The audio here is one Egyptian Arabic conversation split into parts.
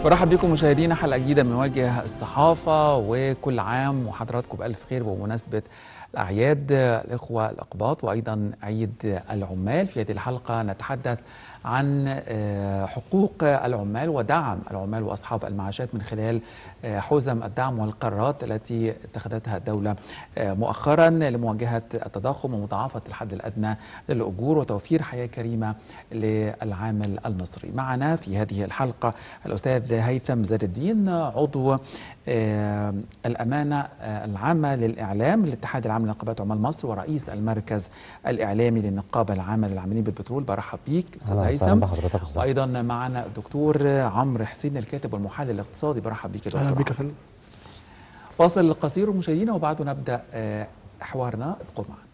برحب بكم مشاهدينا حلقه جديده من وجه الصحافه وكل عام وحضراتكم بالف خير بمناسبه الاعياد الاخوه الاقباط وايضا عيد العمال في هذه الحلقه نتحدث عن حقوق العمال ودعم العمال واصحاب المعاشات من خلال حزم الدعم والقرارات التي اتخذتها الدوله مؤخرا لمواجهه التضخم ومضاعفه الحد الادنى للاجور وتوفير حياه كريمه للعامل المصري. معنا في هذه الحلقه الاستاذ هيثم زاد الدين عضو الامانه العامه للاعلام للاتحاد العام لنقابات عمال مصر ورئيس المركز الاعلامي للنقابه العامه للعاملين بالبترول برحب بيك استاذ هيثم وايضا معنا الدكتور عمرو حسين الكاتب والمحلل الاقتصادي برحب بيك يا دكتور اهلا بك يا فندم فاصل قصير مشاهدينا وبعده نبدا حوارنا ابقوا معنا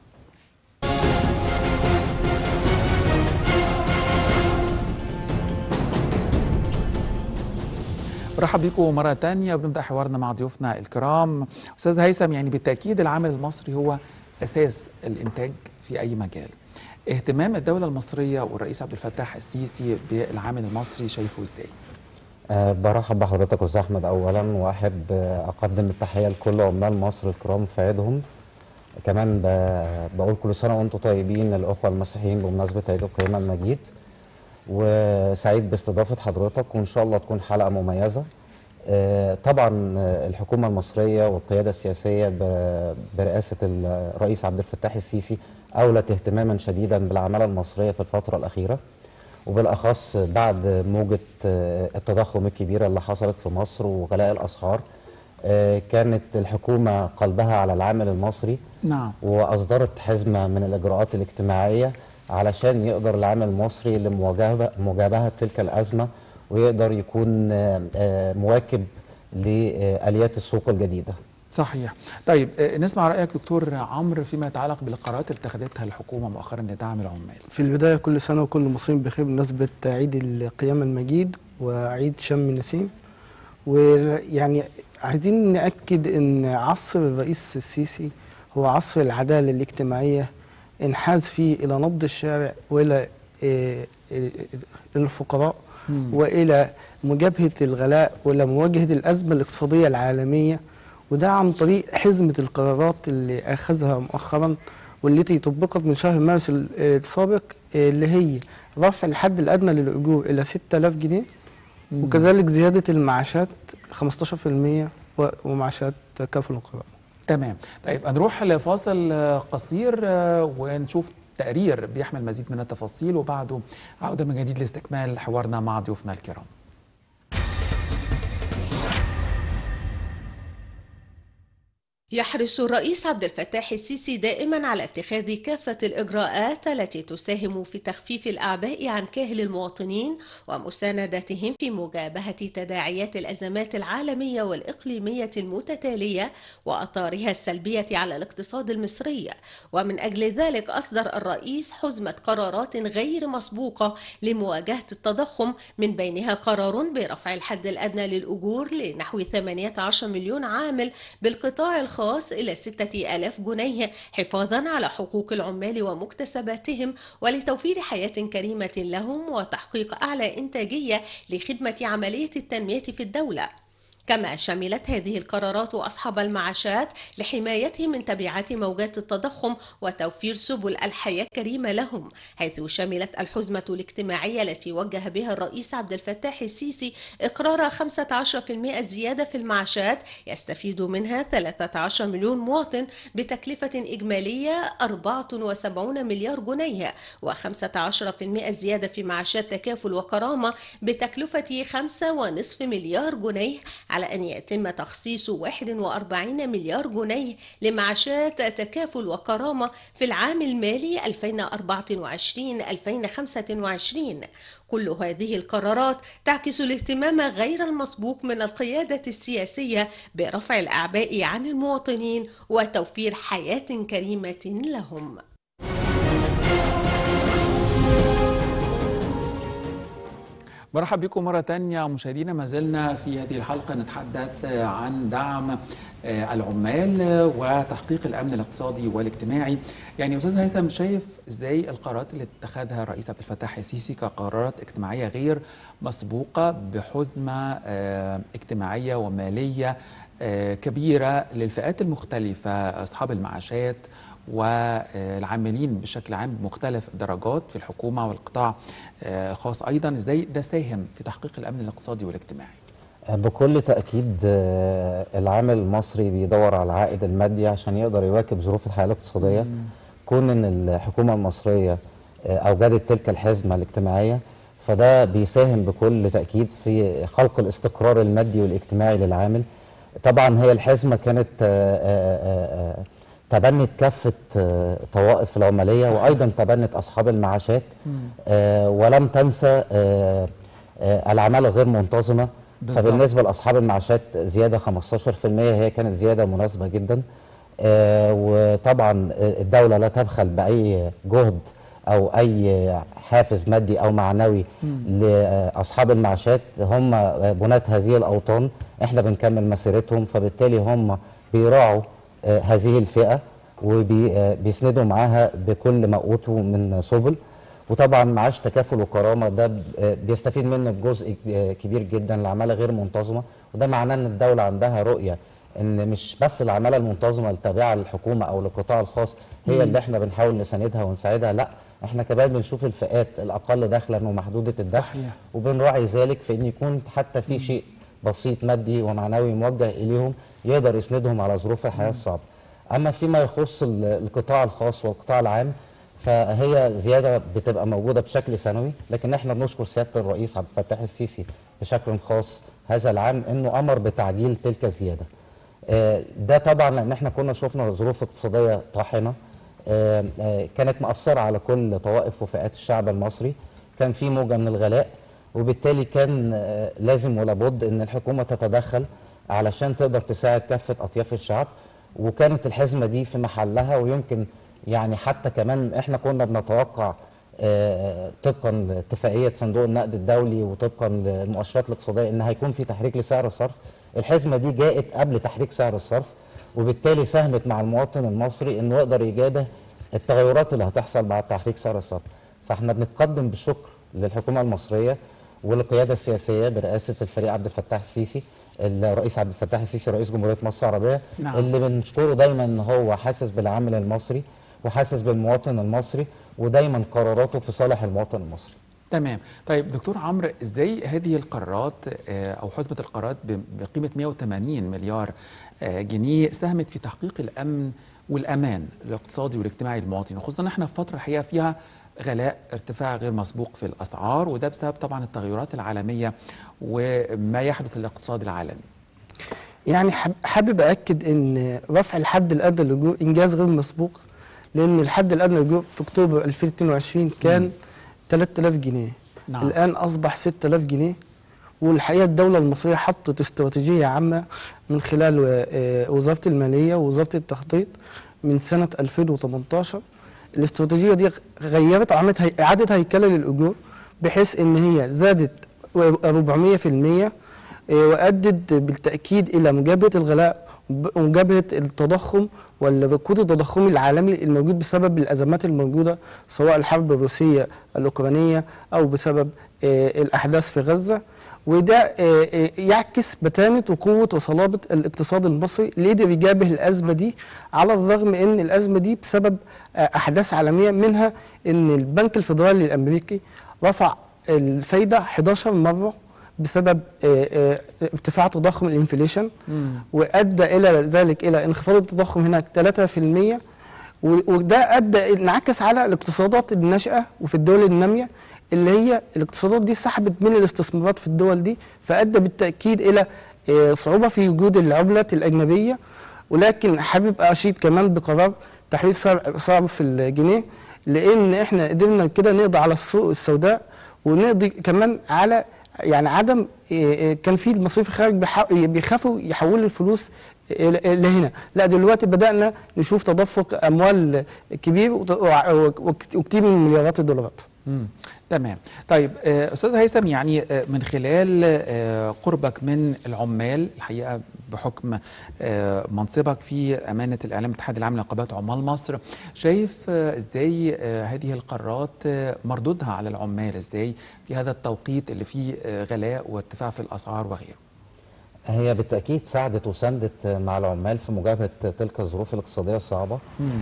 برحب بكم مرة تانية وبنبدأ حوارنا مع ضيوفنا الكرام أستاذ هيثم يعني بالتأكيد العامل المصري هو أساس الإنتاج في أي مجال اهتمام الدولة المصرية والرئيس عبد الفتاح السيسي بالعامل المصري شايفه ازاي؟ أه برحب بحضرتك استاذ احمد اولا واحب اقدم التحيه لكل عمال مصر الكرام في عيدهم كمان بقول كل سنه وانتم طيبين الاخوه المسيحيين بمناسبه عيد القيامه المجيد وسعيد باستضافه حضرتك وان شاء الله تكون حلقه مميزه أه طبعا الحكومه المصريه والقياده السياسيه برئاسه الرئيس عبد الفتاح السيسي اولت اهتماما شديدا بالعماله المصريه في الفتره الاخيره وبالاخص بعد موجه التضخم الكبيره اللي حصلت في مصر وغلاء الاسعار كانت الحكومه قلبها على العامل المصري نعم واصدرت حزمه من الاجراءات الاجتماعيه علشان يقدر العامل المصري لمجابهه تلك الازمه ويقدر يكون مواكب لاليات السوق الجديده صحيح طيب نسمع رايك دكتور عمرو فيما يتعلق بالقرارات اللي اتخذتها الحكومه مؤخرا لدعم العمال في البدايه كل سنه وكل مصري بخير بمناسبه عيد القيامه المجيد وعيد شم النسيم ويعني عايزين ناكد ان عصر الرئيس السيسي هو عصر العداله الاجتماعيه انحاز فيه الى نبض الشارع والى الفقراء والى مجابهه الغلاء والى مواجهه الازمه الاقتصاديه العالميه وده عن طريق حزمة القرارات اللي أخذها مؤخرا والتي طبقت من شهر مارس السابق اللي هي رفع الحد الأدنى للأجور إلى 6000 جنيه مم. وكذلك زيادة المعاشات 15% ومعاشات تكافل القراءة تمام طيب هنروح لفاصل قصير ونشوف تقرير بيحمل مزيد من التفاصيل وبعده عودة من جديد لاستكمال حوارنا مع ضيوفنا الكرام يحرص الرئيس عبد الفتاح السيسي دائما على اتخاذ كافة الإجراءات التي تساهم في تخفيف الأعباء عن كاهل المواطنين ومساندتهم في مجابهة تداعيات الأزمات العالمية والإقليمية المتتالية وأثارها السلبية على الاقتصاد المصري ومن أجل ذلك أصدر الرئيس حزمة قرارات غير مسبوقة لمواجهة التضخم من بينها قرار برفع الحد الأدنى للأجور لنحو 18 مليون عامل بالقطاع الخاص الخاص إلى ستة آلاف جنيه حفاظا على حقوق العمال ومكتسباتهم ولتوفير حياة كريمة لهم وتحقيق أعلى إنتاجية لخدمة عملية التنمية في الدولة كما شملت هذه القرارات أصحاب المعاشات لحمايتهم من تبعات موجات التضخم وتوفير سبل الحياة الكريمة لهم حيث شملت الحزمة الاجتماعية التي وجه بها الرئيس عبد الفتاح السيسي إقرار 15% زيادة في المعاشات يستفيد منها 13 مليون مواطن بتكلفة إجمالية 74 مليار جنيه و15% زيادة في معاشات تكافل وكرامة بتكلفة 5.5 مليار جنيه على أن يتم تخصيص 41 مليار جنيه لمعاشات تكافل وكرامة في العام المالي 2024-2025 كل هذه القرارات تعكس الاهتمام غير المسبوق من القيادة السياسية برفع الأعباء عن المواطنين وتوفير حياة كريمة لهم مرحبا بكم مرة تانية مشاهدينا ما زلنا في هذه الحلقة نتحدث عن دعم آه، العمال آه، وتحقيق الامن الاقتصادي والاجتماعي يعني استاذ هيثم شايف ازاي القرارات اللي اتخذها الرئيس عبد الفتاح السيسي كقرارات اجتماعيه غير مسبوقه بحزمه آه، اجتماعيه وماليه آه، كبيره للفئات المختلفه اصحاب المعاشات والعاملين بشكل عام بمختلف الدرجات في الحكومه والقطاع آه، الخاص ايضا ازاي ده ساهم في تحقيق الامن الاقتصادي والاجتماعي بكل تأكيد آه، العامل المصري بيدور على العائد المادي عشان يقدر يواكب ظروف الحياة الاقتصادية كون ان الحكومة المصرية آه، أوجدت تلك الحزمة الاجتماعية فده بيساهم بكل تأكيد في خلق الاستقرار المادي والاجتماعي للعامل طبعا هي الحزمة كانت آه، آه، آه، تبنت كافة آه، طوائف العمالية صحيح. وأيضا تبنت أصحاب المعاشات آه، ولم تنسى آه، آه، العمالة غير منتظمة بالظبط. فبالنسبة لأصحاب المعاشات زيادة 15% هي كانت زيادة مناسبة جدا آه، وطبعا آه، الدولة لا تبخل بأي جهد أو أي حافز مادي أو معنوي لأصحاب المعاشات هم بناة هذه الأوطان احنا بنكمل مسيرتهم فبالتالي هم بيراعوا آه، هذه الفئة وبيسندوا معاها بكل ما أوتوا من سبل وطبعا معاش تكافل وكرامه ده ب- آه بيستفيد منه بجزء ك- كبير جدا العماله غير منتظمه وده معناه ان الدوله عندها رؤيه ان مش بس العماله المنتظمه التابعه للحكومه او للقطاع الخاص هي اللي احنا بنحاول نساندها ونساعدها لا احنا كمان بنشوف الفئات الاقل دخلا ومحدوده الدخل صحيح. وبنراعي ذلك في ان يكون حتى في شيء بسيط مادي ومعنوي موجه اليهم يقدر يسندهم على ظروف الحياه الصعبه. اما فيما يخص ال- القطاع الخاص والقطاع العام فهي زياده بتبقى موجوده بشكل سنوي لكن احنا بنشكر سياده الرئيس عبد الفتاح السيسي بشكل خاص هذا العام انه امر بتعجيل تلك الزياده. آه، ده طبعا لان احنا كنا شفنا ظروف اقتصاديه طاحنه آه، آه، كانت مأثرة على كل طوائف وفئات الشعب المصري كان في موجة من الغلاء وبالتالي كان آه، لازم ولابد ان الحكومة تتدخل علشان تقدر تساعد كافة أطياف الشعب وكانت الحزمة دي في محلها ويمكن يعني حتى كمان احنا كنا بنتوقع آه، طبقا لاتفاقية صندوق النقد الدولي وطبقا للمؤشرات الاقتصادية ان هيكون في تحريك لسعر الصرف الحزمة دي جاءت قبل تحريك سعر الصرف وبالتالي ساهمت مع المواطن المصري انه يقدر يجابه التغيرات اللي هتحصل بعد تحريك سعر الصرف فاحنا بنتقدم بالشكر للحكومه المصريه والقياده السياسيه برئاسه الفريق عبد الفتاح السيسي الرئيس عبد الفتاح السيسي رئيس جمهوريه مصر العربيه نعم. اللي بنشكره دايما ان هو حاسس بالعامل المصري وحاسس بالمواطن المصري ودايما قراراته في صالح المواطن المصري تمام طيب دكتور عمرو ازاي هذه القرارات آه، او حزمه القرارات ب- بقيمه 180 مليار آه، جنيه ساهمت في تحقيق الامن والامان الاقتصادي والاجتماعي للمواطن وخصوصا احنا في فتره الحقيقه فيها غلاء ارتفاع غير مسبوق في الاسعار وده بسبب طبعا التغيرات العالميه وما يحدث للاقتصاد العالمي يعني حب- حابب أكد أن رفع الحد الأدنى للجوع إنجاز غير مسبوق لأن الحد الأدنى للجوع في أكتوبر 2022 كان 3000 جنيه نعم. الآن أصبح 6000 جنيه والحقيقة الدولة المصرية حطت استراتيجية عامة من خلال آه، وزارة المالية ووزارة التخطيط من سنة 2018 الاستراتيجية دي غيرت وعملت هي- إعادة هيكلة للأجور بحيث إن هي زادت 400% آه، وأدت بالتأكيد إلى مجابهة الغلاء ومجابهة التضخم والركود التضخمي العالمي الموجود بسبب الأزمات الموجودة سواء الحرب الروسية الأوكرانية أو بسبب آه، الأحداث في غزة وده آه، آه، يعكس بتانة وقوة وصلابة الاقتصاد المصري اللي قدر يجابه الأزمة دي على الرغم أن الأزمة دي بسبب آه، أحداث عالمية منها أن البنك الفيدرالي الأمريكي رفع الفايدة 11 مرة بسبب آه، آه، ارتفاع تضخم الانفليشن وادى الى ذلك الى انخفاض التضخم هناك 3% و- وده ادى انعكس على الاقتصادات الناشئه وفي الدول الناميه اللي هي الاقتصادات دي سحبت من الاستثمارات في الدول دي فادى بالتاكيد الى آه، صعوبه في وجود العملات الاجنبيه ولكن حابب اشيد كمان بقرار تحرير سعر سعر في الجنيه لان احنا قدرنا كده نقضي على السوق السوداء ونقضي كمان على يعني عدم إيه، إيه، كان في المصريين في الخارج بيح- بيخافوا يحولوا الفلوس إلى- لهنا لا دلوقتي بدأنا نشوف تدفق أموال كبير وت- وع- وك- وكتير من مليارات الدولارات مم. تمام طيب آه، استاذ هيثم يعني آه، من خلال آه، قربك من العمال الحقيقه بحكم آه، منصبك في امانه الاعلام الاتحاد العام لنقابات عمال مصر شايف آه، ازاي آه، هذه القرارات آه، مردودها على العمال ازاي في هذا التوقيت اللي فيه آه، غلاء وارتفاع في الاسعار وغيره هي بالتأكيد ساعدت وساندت مع العمال في مجابهة تلك الظروف الاقتصادية الصعبة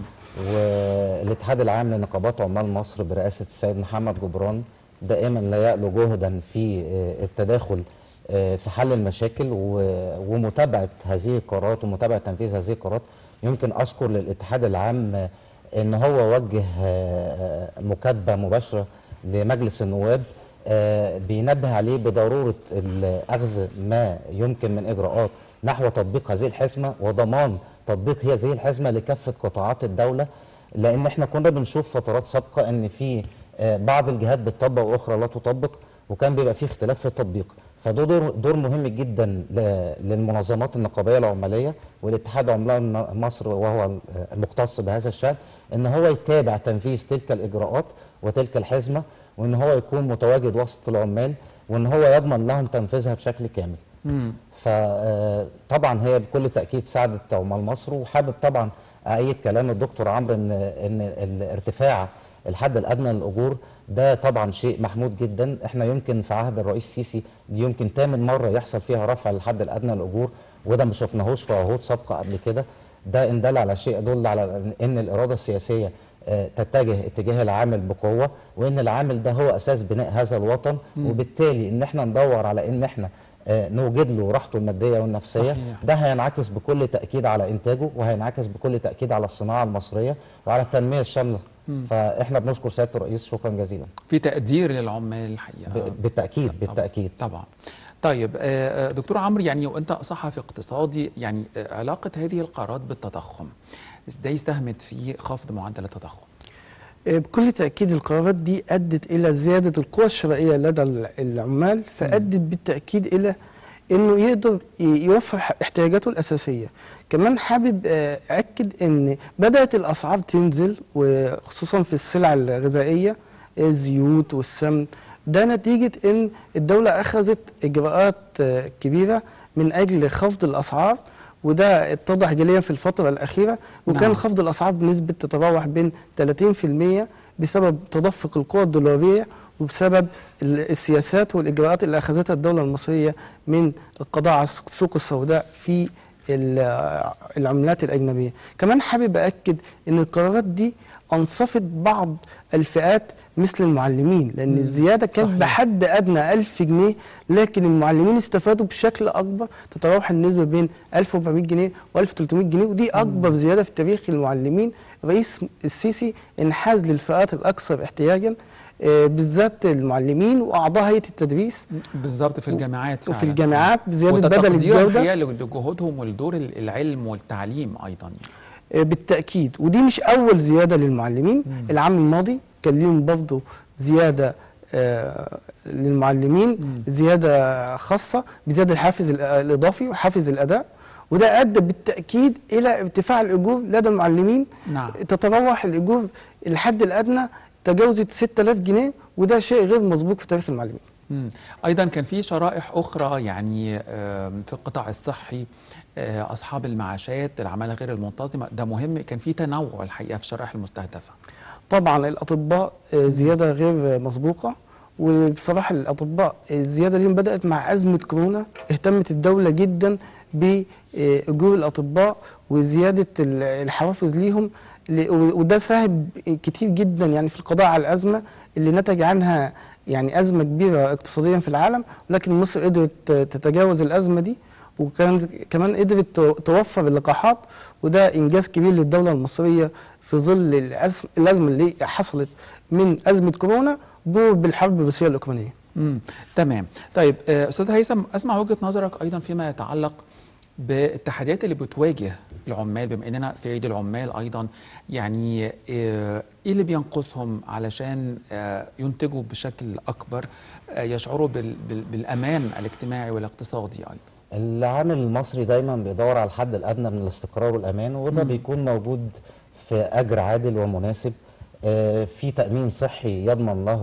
والاتحاد العام لنقابات عمال مصر برئاسة السيد محمد جبران دائما لا يألو جهدا في آه، التداخل آه، في حل المشاكل و- ومتابعة هذه القرارات ومتابعة تنفيذ هذه القرارات يمكن أذكر للاتحاد العام آه، ان هو وجه آه، آه، مكاتبة مباشرة لمجلس النواب آه، بينبه عليه بضرورة ال- أخذ ما يمكن من إجراءات نحو تطبيق هذه الحزمة وضمان تطبيق هذه الحزمة لكافة قطاعات الدولة لأن احنا كنا بنشوف فترات سابقة إن في آه، بعض الجهات بتطبق وأخرى لا تطبق وكان بيبقى فيه اختلاف في التطبيق فده دور, دور مهم جدا ل- للمنظمات النقابية العمالية والاتحاد عمال مصر وهو المختص بهذا الشأن ان هو يتابع تنفيذ تلك الإجراءات وتلك الحزمة وان هو يكون متواجد وسط العمال وان هو يضمن لهم تنفيذها بشكل كامل مم. فطبعا هي بكل تاكيد ساعدت عمال مصر وحابب طبعا اعيد كلام الدكتور عمرو ان ان الارتفاع الحد الادنى للاجور ده طبعا شيء محمود جدا احنا يمكن في عهد الرئيس السيسي دي يمكن ثامن مره يحصل فيها رفع الحد الادنى للاجور وده ما شفناهوش في عهود سابقه قبل كده ده ان دل على شيء يدل على ان الاراده السياسيه آه، تتجه اتجاه العامل بقوه وان العامل ده هو اساس بناء هذا الوطن وبالتالي ان احنا ندور على ان احنا آه، نوجد له راحته الماديه والنفسيه صحيح. ده هينعكس بكل تاكيد على انتاجه وهينعكس بكل تاكيد على الصناعه المصريه وعلى التنميه الشامله فاحنا بنشكر سياده الرئيس شكرا جزيلا في تقدير للعمال الحقيقه ب- بالتاكيد طبعاً. بالتاكيد طبعا طيب آه، آه، دكتور عمرو يعني وانت صحفي اقتصادي يعني آه، علاقه هذه القرارات بالتضخم ازاي ساهمت في خفض معدل التضخم آه، بكل تأكيد القرارات دي أدت إلى زيادة القوى الشرائية لدى ال- العمال فأدت بالتأكيد إلى إنه يقدر ي- يوفر ح- احتياجاته الأساسية كمان حابب آه، أكد إن بدأت الأسعار تنزل وخصوصا في السلع الغذائية الزيوت والسمن ده نتيجة إن الدولة أخذت إجراءات آه، كبيرة من أجل خفض الأسعار وده اتضح جليا في الفترة الأخيرة وكان نعم. خفض الأسعار بنسبة تتراوح بين 30% بسبب تدفق القوى الدولارية وبسبب ال- السياسات والإجراءات اللي أخذتها الدولة المصرية من القضاء على السوق السوداء في ال- العملات الأجنبية كمان حابب أكد أن القرارات دي أنصفت بعض الفئات مثل المعلمين لأن الزيادة كانت صحيح. بحد أدنى 1000 جنيه لكن المعلمين استفادوا بشكل أكبر تتراوح النسبة بين 1400 جنيه و1300 جنيه ودي أكبر زيادة في تاريخ المعلمين رئيس السيسي انحاز للفئات الأكثر احتياجا آه، بالذات المعلمين وأعضاء هيئة التدريس بالظبط في الجامعات وفي فعلاً. الجامعات بزيادة وده بدل تقديراً الجودة الحقيقة لجهودهم ولدور العلم والتعليم ايضا آه، بالتأكيد ودي مش أول زيادة للمعلمين العام الماضي كان ليهم برضه زيادة آه، للمعلمين زيادة خاصة بزيادة الحافز الأ- الإضافي وحافز الأداء وده أدى بالتأكيد إلى ارتفاع الأجور لدى المعلمين نعم تتراوح الأجور الحد الأدنى تجاوزت 6000 جنيه وده شيء غير مسبوق في تاريخ المعلمين مم. ايضا كان في شرائح اخرى يعني آم، في القطاع الصحي آه، اصحاب المعاشات العماله غير المنتظمه ده مهم كان في تنوع الحقيقه في الشرائح المستهدفه طبعا الأطباء آه، زيادة غير مسبوقة وبصراحة الأطباء الزيادة اليوم بدأت مع أزمة كورونا اهتمت الدولة جدا بأجور الأطباء وزيادة ال- الحوافز ليهم ل- وده ساهم كتير جدا يعني في القضاء على الأزمة اللي نتج عنها يعني أزمة كبيرة اقتصاديا في العالم ولكن مصر قدرت تتجاوز الأزمة دي وكان كمان قدرت تو- توفر اللقاحات وده انجاز كبير للدوله المصريه في ظل الأزم الازمه اللي حصلت من ازمه كورونا بالحرب الروسيه الاوكرانيه. مم. تمام طيب آه، استاذ هيثم اسمع وجهه نظرك ايضا فيما يتعلق بالتحديات اللي بتواجه العمال بما اننا في عيد العمال ايضا يعني آه، ايه اللي بينقصهم علشان آه، ينتجوا بشكل اكبر آه، يشعروا بال- بال- بالامان الاجتماعي والاقتصادي ايضا العامل المصري دايما بيدور على الحد الادنى من الاستقرار والامان وده بيكون موجود في اجر عادل ومناسب آه، في تامين صحي يضمن له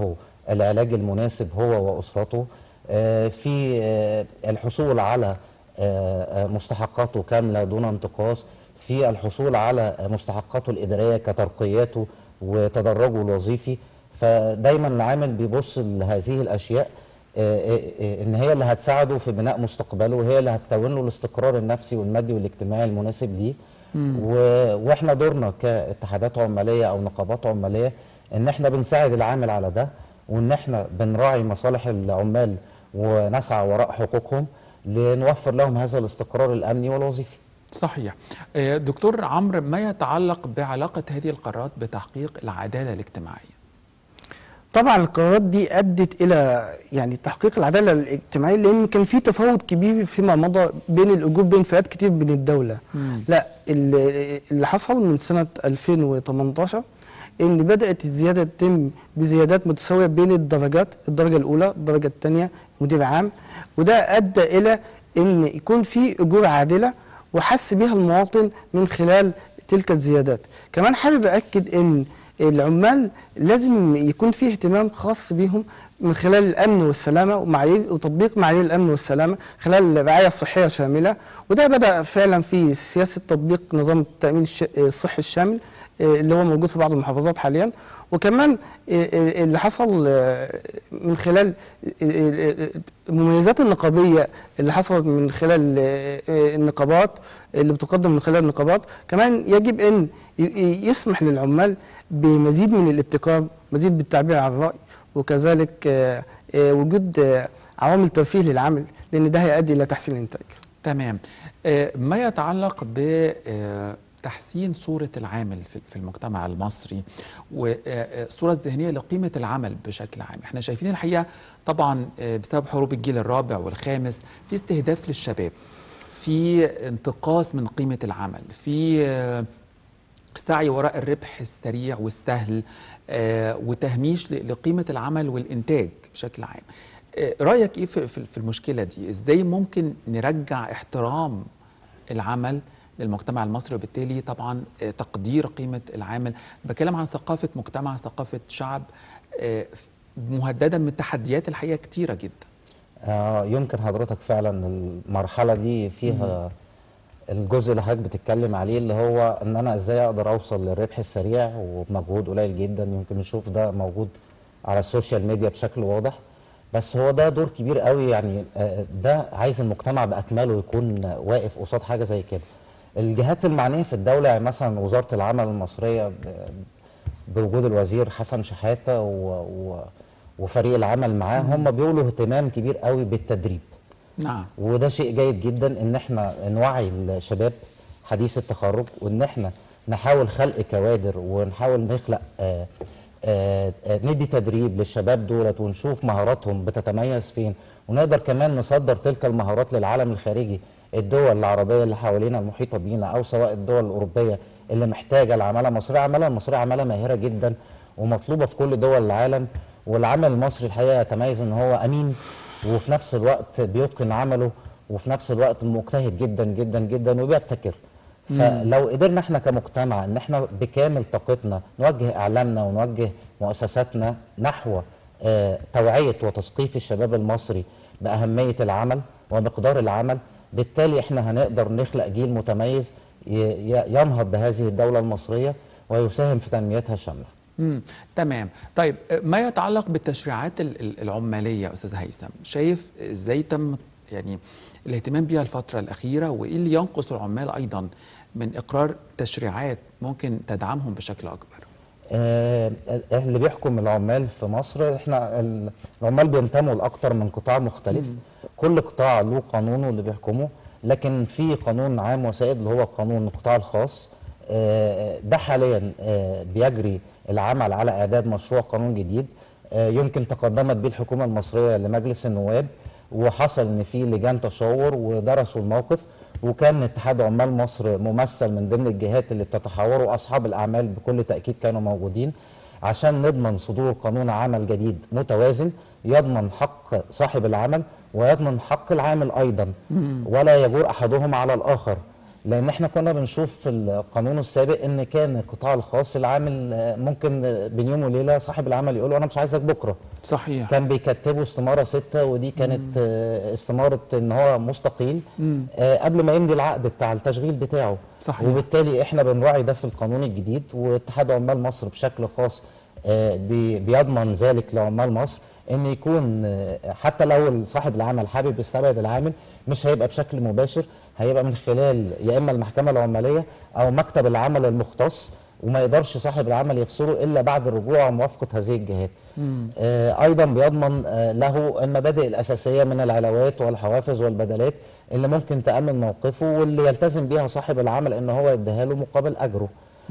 العلاج المناسب هو واسرته آه، في آه، الحصول على آه، آه، مستحقاته كامله دون انتقاص في الحصول على مستحقاته الاداريه كترقياته وتدرجه الوظيفي فدايما العامل بيبص لهذه الاشياء آه، آه، آه، ان هي اللي هتساعده في بناء مستقبله وهي اللي هتكون له الاستقرار النفسي والمادي والاجتماعي المناسب ليه و- واحنا دورنا كاتحادات عماليه او نقابات عماليه ان احنا بنساعد العامل على ده وان احنا بنراعي مصالح العمال ونسعى وراء حقوقهم لنوفر لهم هذا الاستقرار الامني والوظيفي صحيح آه، دكتور عمرو ما يتعلق بعلاقة هذه القرارات بتحقيق العدالة الاجتماعية طبعا القرارات دي ادت الى يعني تحقيق العداله الاجتماعيه لان كان في تفاوت كبير فيما مضى بين الاجور بين فئات كتير من الدوله مم. لا اللي اللي حصل من سنه 2018 ان بدات الزياده تتم بزيادات متساويه بين الدرجات الدرجه الاولى الدرجه الثانيه مدير عام وده ادى الى ان يكون في اجور عادله وحس بها المواطن من خلال تلك الزيادات كمان حابب اكد ان العمال لازم يكون فيه اهتمام خاص بيهم من خلال الامن والسلامه ومعايير وتطبيق معايير الامن والسلامه خلال الرعايه الصحيه شامله وده بدا فعلا في سياسه تطبيق نظام التامين الش- الصحي الشامل آه، اللي هو موجود في بعض المحافظات حاليا وكمان آه، آه، اللي حصل آه، من خلال آه، آه، المميزات النقابيه اللي حصلت من خلال آه، آه، النقابات اللي بتقدم من خلال النقابات كمان يجب ان ي- ي- يسمح للعمال بمزيد من الابتكار مزيد بالتعبير عن الراي وكذلك آه، آه، وجود آه، عوامل ترفيه للعمل لان ده هيؤدي الى تحسين الانتاج تمام آه، ما يتعلق بتحسين صورة العامل في في المجتمع المصري والصورة الذهنية لقيمة العمل بشكل عام احنا شايفين الحقيقة طبعا آه، بسبب حروب الجيل الرابع والخامس في استهداف للشباب في انتقاص من قيمة العمل في آه، سعي وراء الربح السريع والسهل آه، وتهميش ل- لقيمة العمل والإنتاج بشكل عام آه، رأيك إيه في في- في المشكلة دي؟ إزاي ممكن نرجع احترام العمل للمجتمع المصري وبالتالي طبعا آه، تقدير قيمة العامل بتكلم عن ثقافة مجتمع ثقافة شعب آه، مهددة من تحديات الحقيقة كتيرة جدا آه يمكن حضرتك فعلا المرحله دي فيها الجزء اللي حضرتك بتتكلم عليه اللي هو ان انا ازاي اقدر اوصل للربح السريع وبمجهود قليل جدا يمكن نشوف ده موجود على السوشيال ميديا بشكل واضح بس هو ده دور كبير قوي يعني آه، ده عايز المجتمع باكمله يكون واقف قصاد حاجه زي كده الجهات المعنيه في الدوله يعني مثلا وزاره العمل المصريه ب- بوجود الوزير حسن شحاته و... و... وفريق العمل معاه هم بيولوا اهتمام كبير قوي بالتدريب نعم وده شيء جيد جدا ان احنا نوعي الشباب حديث التخرج وان احنا نحاول خلق كوادر ونحاول نخلق آه آه آه ندي تدريب للشباب دولت ونشوف مهاراتهم بتتميز فين ونقدر كمان نصدر تلك المهارات للعالم الخارجي الدول العربيه اللي حوالينا المحيطه بينا او سواء الدول الاوروبيه اللي محتاجه العماله المصريه العماله المصريه عماله ماهره جدا ومطلوبه في كل دول العالم والعمل المصري الحقيقه يتميز ان هو امين وفي نفس الوقت بيتقن عمله وفي نفس الوقت مجتهد جدا جدا جدا وبيبتكر فلو قدرنا احنا كمجتمع ان احنا بكامل طاقتنا نوجه اعلامنا ونوجه مؤسساتنا نحو آه، توعيه وتثقيف الشباب المصري باهميه العمل ومقدار العمل بالتالي احنا هنقدر نخلق جيل متميز ي- ي- ينهض بهذه الدوله المصريه ويساهم في تنميتها الشامله مم. تمام طيب آه، ما يتعلق بالتشريعات ال- ال- العمالية أستاذ هيثم شايف إزاي تم يعني الاهتمام بها الفترة الأخيرة وإيه اللي ينقص العمال أيضا من إقرار تشريعات ممكن تدعمهم بشكل أكبر آه، اللي بيحكم العمال في مصر احنا ال- العمال بينتموا لاكتر من قطاع مختلف كل قطاع له قانونه اللي بيحكمه لكن في قانون عام وسائد اللي هو قانون القطاع الخاص آه، ده حاليا آه، بيجري العمل على اعداد مشروع قانون جديد آه، يمكن تقدمت به الحكومه المصريه لمجلس النواب وحصل ان في لجان تشاور ودرسوا الموقف وكان اتحاد عمال مصر ممثل من ضمن الجهات اللي بتتحاور واصحاب الاعمال بكل تاكيد كانوا موجودين عشان نضمن صدور قانون عمل جديد متوازن يضمن حق صاحب العمل ويضمن حق العامل ايضا ولا يجور احدهما على الاخر لان احنا كنا بنشوف في القانون السابق ان كان القطاع الخاص العامل آه، ممكن آه، بين يوم وليله صاحب العمل يقول له انا مش عايزك بكره صحيح كان بيكتبوا استماره سته ودي كانت آه، استماره ان هو مستقيل آه، قبل ما يمضي العقد بتاع التشغيل بتاعه صحيح. وبالتالي احنا بنراعي ده في القانون الجديد واتحاد عمال مصر بشكل خاص آه، بي- بيضمن ذلك لعمال مصر ان يكون آه، حتى لو صاحب العمل حابب يستبعد العامل مش هيبقى بشكل مباشر هيبقى من خلال يا اما المحكمه العماليه او مكتب العمل المختص وما يقدرش صاحب العمل يفصله الا بعد الرجوع وموافقه هذه الجهات. آه ايضا بيضمن آه له المبادئ الاساسيه من العلاوات والحوافز والبدلات اللي ممكن تامن موقفه واللي يلتزم بيها صاحب العمل ان هو يديها له مقابل اجره.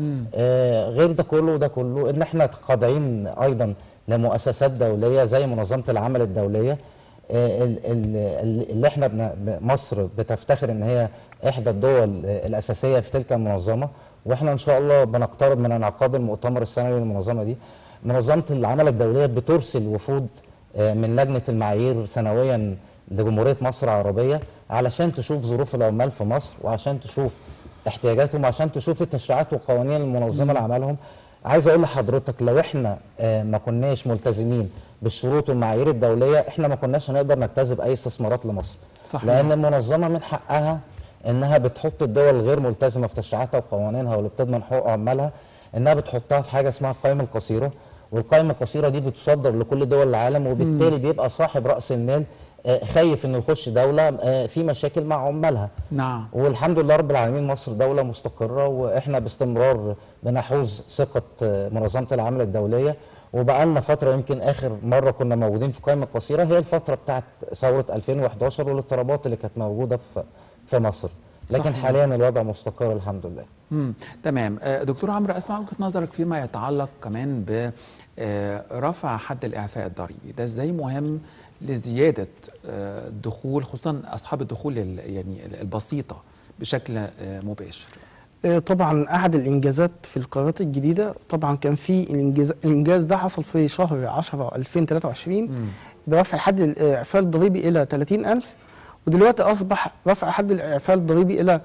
آه غير ده كله وده كله ان احنا خاضعين ايضا لمؤسسات دوليه زي منظمه العمل الدوليه آه، ال- ال- ال- اللي احنا بن- ب- مصر بتفتخر ان هي احدى الدول آه، الاساسيه في تلك المنظمه واحنا ان شاء الله بنقترب من انعقاد المؤتمر السنوي للمنظمه دي منظمه العمل الدوليه بترسل وفود آه، من لجنه المعايير سنويا لجمهوريه مصر العربيه علشان تشوف ظروف العمال في مصر وعشان تشوف احتياجاتهم وعشان تشوف التشريعات والقوانين المنظمه لعملهم عايز اقول لحضرتك لو احنا آه، ما كناش ملتزمين بالشروط والمعايير الدوليه احنا ما كناش هنقدر نجتذب اي استثمارات لمصر صحيح. لان المنظمه من حقها انها بتحط الدول الغير ملتزمه في تشريعاتها وقوانينها واللي بتضمن حقوق عمالها انها بتحطها في حاجه اسمها القائمه القصيره والقائمه القصيره دي بتصدر لكل دول العالم وبالتالي بيبقى صاحب راس المال آه، خايف انه يخش دوله آه، في مشاكل مع عمالها نعم والحمد لله رب العالمين مصر دولة مستقرة وإحنا باستمرار بنحوز ثقة آه، منظمة العمل الدولية وبقالنا فترة يمكن آخر مرة كنا موجودين في قائمة قصيرة هي الفترة بتاعت ثورة 2011 والاضطرابات اللي كانت موجودة في في مصر لكن صحيح. حاليا الوضع مستقر الحمد لله مم. تمام آه، دكتور عمرو اسمع وجهه نظرك فيما يتعلق كمان ب آه، رفع حد الاعفاء الضريبي ده ازاي مهم لزياده آه، الدخول خصوصا اصحاب الدخول ال- يعني البسيطه بشكل آه، مباشر آه، طبعا احد الانجازات في القرارات الجديده طبعا كان في الانجاز الانجاز ده حصل في شهر 10 2023 برفع حد الاعفاء الضريبي الى 30000 ودلوقتي اصبح رفع حد الاعفاء الضريبي الى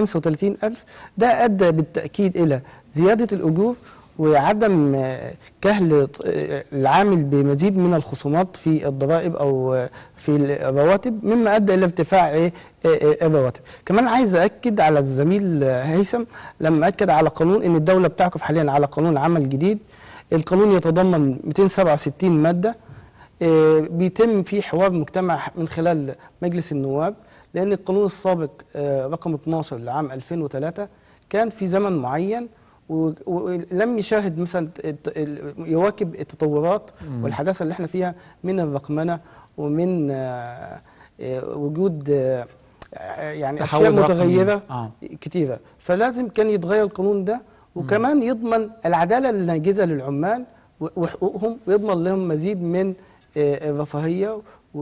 35000 ده ادى بالتاكيد الى زياده الاجور وعدم آه، كهل آه، العامل بمزيد من الخصومات في الضرائب او آه، في الرواتب مما ادى الى ارتفاع إيه؟ آه، آه، الرواتب كمان عايز اكد على الزميل آه، هيثم لما اكد على قانون ان الدوله بتعكف حاليا على قانون عمل جديد القانون يتضمن 267 ماده آه، بيتم فيه حوار مجتمع من خلال مجلس النواب لان القانون السابق آه، رقم 12 لعام 2003 كان في زمن معين و- ولم يشاهد مثلا الت- ال- يواكب التطورات والحداثه اللي احنا فيها من الرقمنه ومن آه، آه، وجود آه، آه، يعني تحول اشياء رقمي. متغيره آه. كتيره فلازم كان يتغير القانون ده وكمان يضمن العداله الناجزه للعمال و- وحقوقهم ويضمن لهم مزيد من آه، الرفاهيه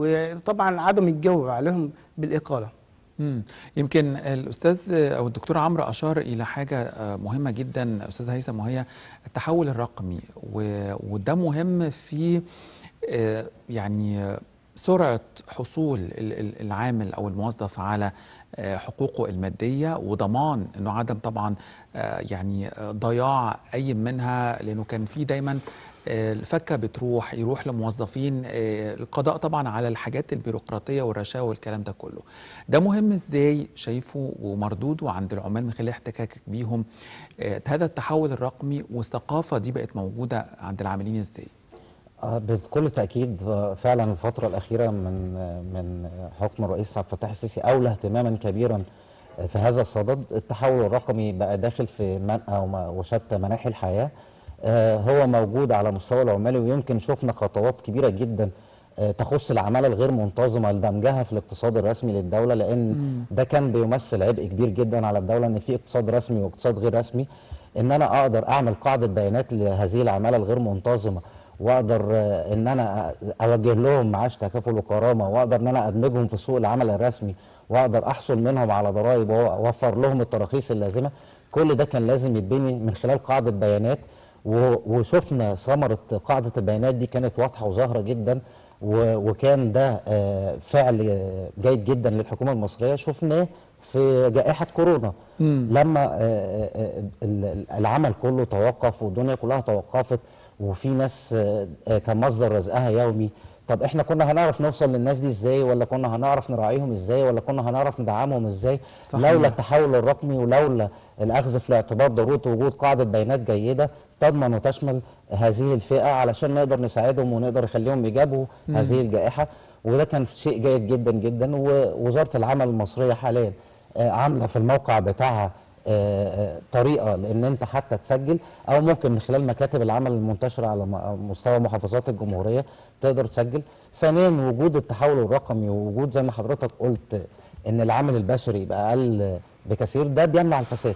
وطبعا عدم الجور عليهم بالاقاله مم. يمكن الاستاذ او الدكتور عمرو اشار الى حاجه آه، مهمه جدا استاذ هيثم وهي التحول الرقمي و- وده مهم في آه، يعني آه، سرعه حصول ال- ال- العامل او الموظف على آه، حقوقه الماديه وضمان انه عدم طبعا آه، يعني آه، ضياع اي منها لانه كان في دايما آه، الفكه بتروح يروح لموظفين آه، القضاء طبعا على الحاجات البيروقراطيه والرشاوى والكلام ده كله ده مهم ازاي شايفه ومردوده عند العمال من خلال احتكاكك بيهم آه، هذا التحول الرقمي والثقافه دي بقت موجوده عند العاملين ازاي آه، بكل تأكيد آه، فعلا الفترة الأخيرة من آه، من آه، حكم الرئيس عبد الفتاح السيسي أولى اهتماما كبيرا آه، في هذا الصدد التحول الرقمي بقى داخل في منأى وما- وشتى مناحي الحياة آه، هو موجود على مستوى العمالي ويمكن شفنا خطوات كبيرة جدا آه، تخص العمالة الغير منتظمة لدمجها في الاقتصاد الرسمي للدولة لأن ده كان بيمثل عبء كبير جدا على الدولة إن في اقتصاد رسمي واقتصاد غير رسمي إن أنا أقدر أعمل قاعدة بيانات لهذه العمالة الغير منتظمة واقدر آه، ان انا اوجه لهم معاش تكافل وكرامه واقدر ان انا ادمجهم في سوق العمل الرسمي واقدر احصل منهم على ضرائب واوفر لهم التراخيص اللازمه كل ده كان لازم يتبني من خلال قاعده بيانات و- وشفنا ثمره قاعده البيانات دي كانت واضحه وظاهره جدا و- وكان ده آه، فعل آه، جيد جدا للحكومه المصريه شفناه في جائحه كورونا مم. لما آه، آه، ال- العمل كله توقف والدنيا كلها توقفت وفي ناس آه، آه، كان مصدر رزقها يومي طب احنا كنا هنعرف نوصل للناس دي ازاي ولا كنا هنعرف نراعيهم ازاي ولا كنا هنعرف ندعمهم ازاي صحيح. لولا التحول الرقمي ولولا الاخذ في الاعتبار ضروره وجود قاعده بيانات جيده تضمن وتشمل هذه الفئه علشان نقدر نساعدهم ونقدر نخليهم يجابهوا هذه الجائحه وده كان شيء جيد جدا جدا ووزاره العمل المصريه حاليا آه، عامله في الموقع بتاعها آه، آه، طريقه لان انت حتى تسجل او ممكن من خلال مكاتب العمل المنتشره على م- مستوى محافظات الجمهوريه تقدر تسجل ثانيا وجود التحول الرقمي ووجود زي ما حضرتك قلت ان العامل البشري يبقى اقل بكثير ده بيمنع الفساد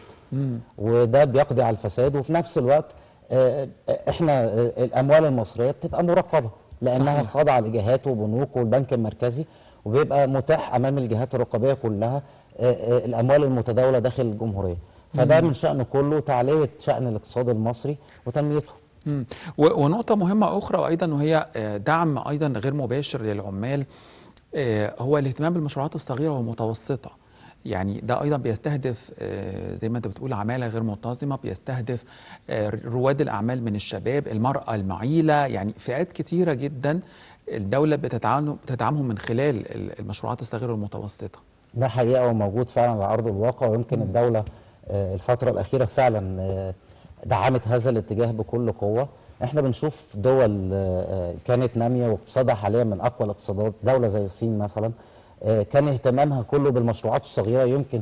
وده بيقضي على الفساد وفي نفس الوقت آه، آه، احنا آه، الاموال المصريه بتبقى مراقبه لانها صحيح. خاضعه لجهات وبنوك والبنك المركزي وبيبقى متاح امام الجهات الرقابيه كلها آه، آه، الاموال المتداوله داخل الجمهوريه فده من شأنه كله تعليه شأن الاقتصاد المصري وتنميته مم. و- ونقطة مهمة أخرى وأيضا وهي آه، دعم أيضا غير مباشر للعمال آه، هو الاهتمام بالمشروعات الصغيرة والمتوسطة يعني ده أيضا بيستهدف آه، زي ما أنت بتقول عمالة غير منتظمة بيستهدف آه، رواد الأعمال من الشباب المرأة المعيلة يعني فئات كتيرة جدا الدولة بتدعم- بتدعمهم من خلال ال- المشروعات الصغيرة والمتوسطة ده حقيقه وموجود فعلا على ارض الواقع ويمكن الدوله آه، الفتره الاخيره فعلا آه، دعمت هذا الاتجاه بكل قوه احنا بنشوف دول آه، كانت ناميه واقتصادها حاليا من اقوى الاقتصادات دوله زي الصين مثلا آه، كان اهتمامها كله بالمشروعات الصغيره يمكن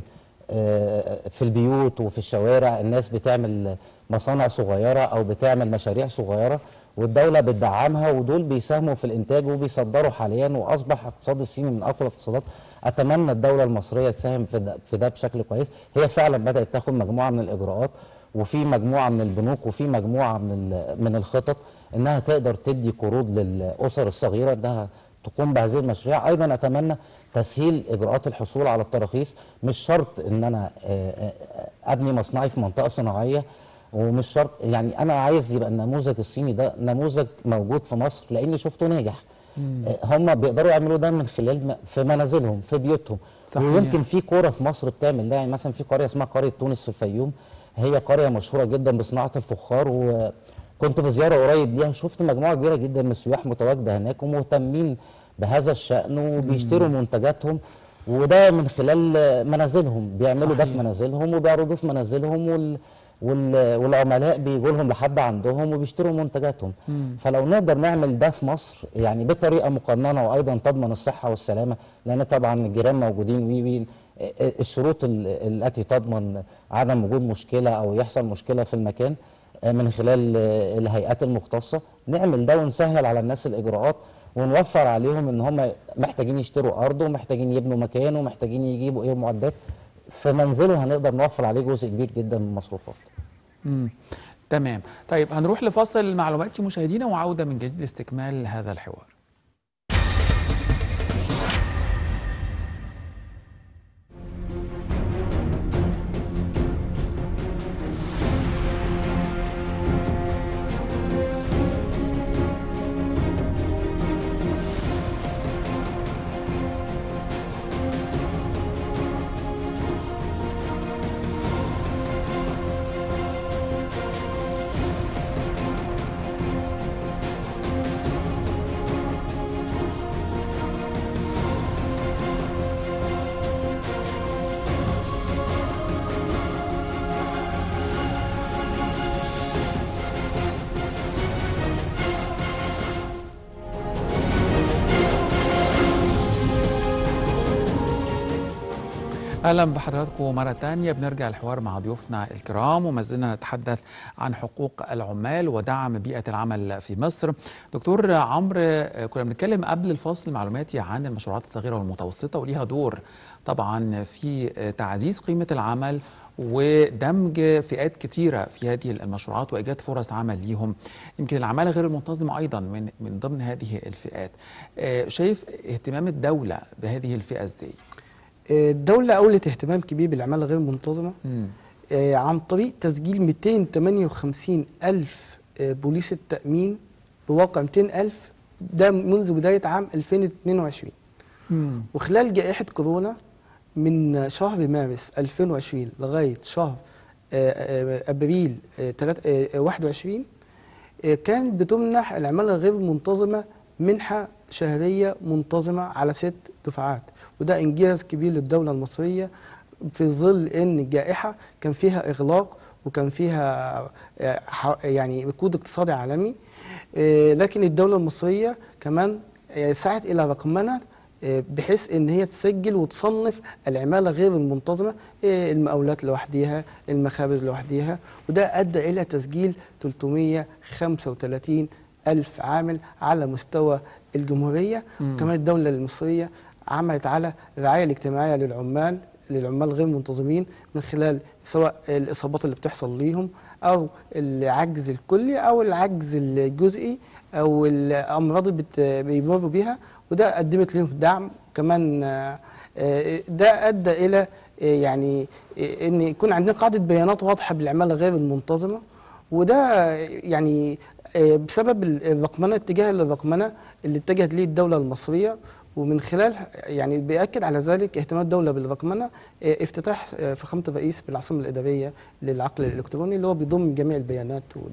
آه، في البيوت وفي الشوارع الناس بتعمل مصانع صغيره او بتعمل مشاريع صغيره والدوله بتدعمها ودول بيساهموا في الانتاج وبيصدروا حاليا واصبح اقتصاد الصين من اقوى الاقتصادات اتمنى الدوله المصريه تساهم في ده, في ده بشكل كويس هي فعلا بدات تاخد مجموعه من الاجراءات وفي مجموعه من البنوك وفي مجموعه من ال- من الخطط انها تقدر تدي قروض للاسر الصغيره انها تقوم بهذه المشاريع ايضا اتمنى تسهيل اجراءات الحصول على التراخيص مش شرط ان انا آه، آه، ابني مصنعي في منطقه صناعيه ومش شرط يعني انا عايز يبقى النموذج الصيني ده نموذج موجود في مصر لاني شفته ناجح آه، هم بيقدروا يعملوا ده من خلال م- في منازلهم في بيوتهم صحيح. ويمكن في قرى في مصر بتعمل ده يعني مثلا في قريه اسمها قريه تونس في الفيوم هي قريه مشهوره جدا بصناعه الفخار وكنت في زياره قريب ليها شفت مجموعه كبيره جدا من السياح متواجده هناك ومهتمين بهذا الشأن وبيشتروا منتجاتهم وده من خلال آه، منازلهم بيعملوا ده في صحيح. منازلهم وبيعرضوه في منازلهم وال وال- والعملاء بيجوا لهم لحد عندهم وبيشتروا منتجاتهم فلو نقدر نعمل ده في مصر يعني بطريقه مقننه وايضا تضمن الصحه والسلامه لان طبعا الجيران موجودين وي وي الشروط ال- التي تضمن عدم وجود مشكله او يحصل مشكله في المكان آه، من خلال آه، الهيئات المختصه نعمل ده ونسهل على الناس الاجراءات ونوفر عليهم ان هم محتاجين يشتروا ارض ومحتاجين يبنوا مكان ومحتاجين يجيبوا ايه معدات في منزله هنقدر نوفر عليه جزء كبير جدا من المصروفات مم. تمام طيب هنروح لفاصل معلوماتي مشاهدينا وعودة من جديد لاستكمال هذا الحوار اهلا بحضراتكم مره تانية بنرجع الحوار مع ضيوفنا الكرام وما زلنا نتحدث عن حقوق العمال ودعم بيئه العمل في مصر دكتور عمرو آه، كنا بنتكلم قبل الفاصل المعلوماتي عن المشروعات الصغيره والمتوسطه وليها دور طبعا في آه، تعزيز قيمه العمل ودمج فئات كتيره في هذه المشروعات وايجاد فرص عمل ليهم يمكن العماله غير المنتظمه ايضا من من ضمن هذه الفئات آه، شايف اهتمام الدوله بهذه الفئه ازاي آه، الدولة أولت اهتمام كبير بالعمالة غير المنتظمة مم. آه، عن طريق تسجيل 258 ألف آه، بوليس التأمين بواقع 200 ألف ده منذ بداية عام 2022 مم. وخلال جائحة كورونا من شهر مارس 2020 لغايه شهر آه، آه، ابريل آه، تلات- آه، 21 آه، كانت بتمنح العماله غير المنتظمه منحه شهريه منتظمه على ست دفعات وده انجاز كبير للدوله المصريه في ظل ان الجائحه كان فيها اغلاق وكان فيها آه، ح- يعني ركود اقتصادي عالمي آه، لكن الدوله المصريه كمان آه، سعت الى رقمنه آه، بحيث ان هي تسجل وتصنف العماله غير المنتظمه آه، المقاولات لوحديها المخابز لوحديها وده ادى الى تسجيل 335 الف عامل على مستوى الجمهوريه وكمان الدوله المصريه عملت على الرعايه الاجتماعيه للعمال للعمال غير المنتظمين من خلال سواء الاصابات اللي بتحصل ليهم او العجز الكلي او العجز الجزئي او الامراض اللي بت- بيمروا بيها وده قدمت لهم دعم كمان آه، آه، ده ادى الى آه، يعني آه، ان يكون عندنا قاعده بيانات واضحه بالعماله غير المنتظمه وده آه، يعني آه، بسبب ال- الرقمنه اتجاه الرقمنه اللي اتجهت ليه الدوله المصريه ومن خلال يعني بيأكد على ذلك اهتمام الدوله بالرقمنه آه، افتتاح آه، فخامه الرئيس بالعاصمه الاداريه للعقل الالكتروني اللي هو بيضم جميع البيانات وال...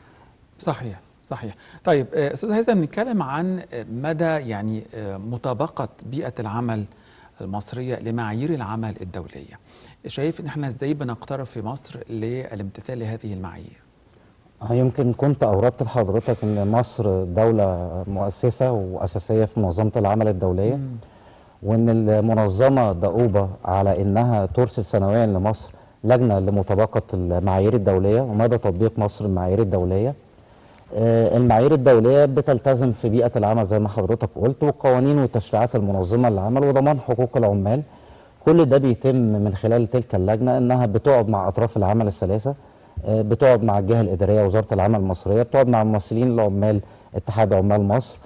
صحيح صحيح طيب آه، استاذ هيثم بنتكلم عن آه، مدى يعني آه، مطابقه بيئه العمل المصريه لمعايير العمل الدوليه شايف ان احنا ازاي بنقترب في مصر للامتثال لهذه المعايير آه، يمكن كنت أوردت لحضرتك إن مصر دولة مؤسسة وأساسية في منظمة العمل الدولية وإن المنظمة دؤوبة على إنها ترسل سنويا لمصر لجنة لمطابقة المعايير الدولية ومدى تطبيق مصر المعايير الدولية آه، المعايير الدولية بتلتزم في بيئة العمل زي ما حضرتك قلت والقوانين والتشريعات المنظمة للعمل وضمان حقوق العمال كل ده بيتم من خلال تلك اللجنة إنها بتقعد مع أطراف العمل الثلاثة آه، بتقعد مع الجهة الإدارية وزارة العمل المصرية بتقعد مع ممثلين العمال اتحاد عمال مصر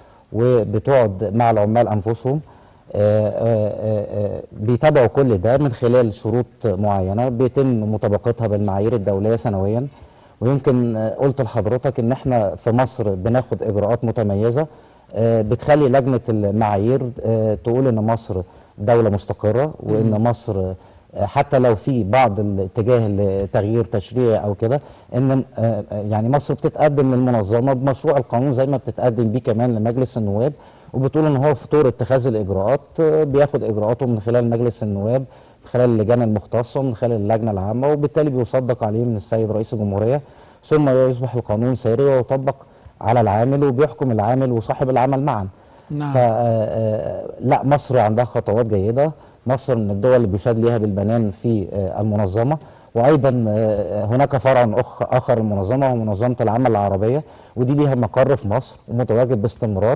وبتقعد مع العمال أنفسهم آه، آه، آه، آه، بيتابعوا كل ده من خلال شروط معينة بيتم مطابقتها بالمعايير الدولية سنويا ويمكن آه، قلت لحضرتك ان احنا في مصر بناخد اجراءات متميزه آه، بتخلي لجنه المعايير آه، تقول ان مصر دوله مستقره وان مصر آه، حتى لو في بعض الاتجاه لتغيير تشريعي او كده ان آه، آه، يعني مصر بتتقدم للمنظمه بمشروع القانون زي ما بتتقدم بيه كمان لمجلس النواب وبتقول ان هو في طور اتخاذ الاجراءات آه، بياخد اجراءاته من خلال مجلس النواب من خلال اللجان المختصه ومن خلال اللجنه العامه وبالتالي بيصدق عليه من السيد رئيس الجمهوريه ثم يصبح القانون ساري ويطبق على العامل وبيحكم العامل وصاحب العمل معا نعم. ف آه، آه، لا مصر عندها خطوات جيده مصر من الدول اللي بيشاد ليها بالبنان في آه، المنظمه وايضا آه، هناك فرع أخ اخر المنظمه هو منظمه العمل العربيه ودي ليها مقر في مصر ومتواجد باستمرار